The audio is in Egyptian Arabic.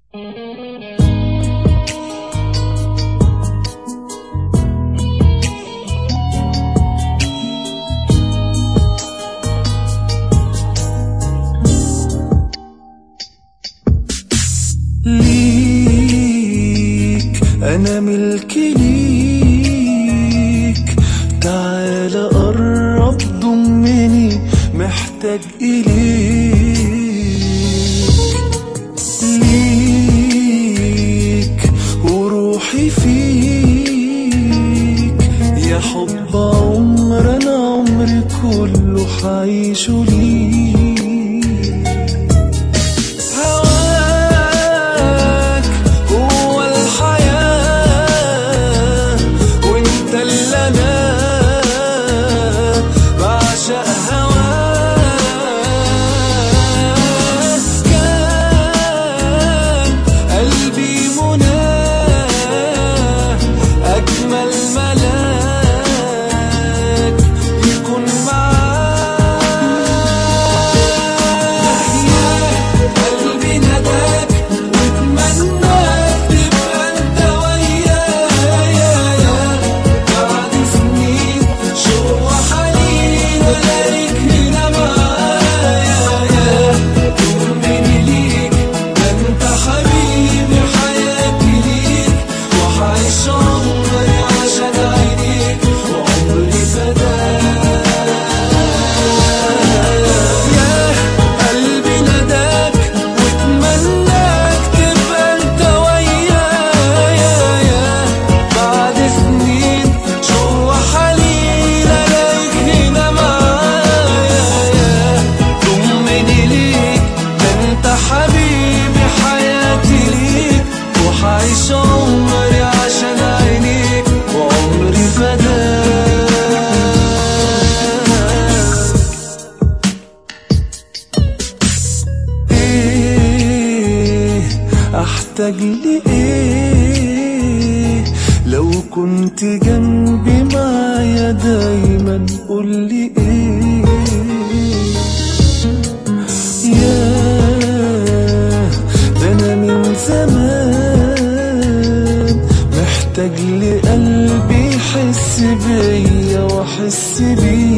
ليك أنا ملك ليك تعال قرب ضمني محتاج إليك ليك وروحي فيك يا حب عمر أنا عمري كله حعيشه ليك هواك هو الحياة وانت اللي انا بعشق هواك كان قلبي مناه أجمل ملاك يكون معاك قلبي نداك واتمناك تبقى انت ويايا بعد سنين شوق وحنين الاقيك هنا معايا طمني ليك ده انت حبيبي حياتي ليك وحعيش عمري عشان عينيك وعمري فداك يا قلبي نداك واتمناك تبقى انت ويايا بعد سنين جوا حنين الاقيك هنا معايا طمني ليك ده انت حبيبي حياتي ليك وحعيش عمري عشان عينيك وعمري فداك ايه احتاج لايه لو كنت جنبي معايا دايما قولي ايه يا ده انا من زمان محتاج لقلبي يحس بيا واحس بيه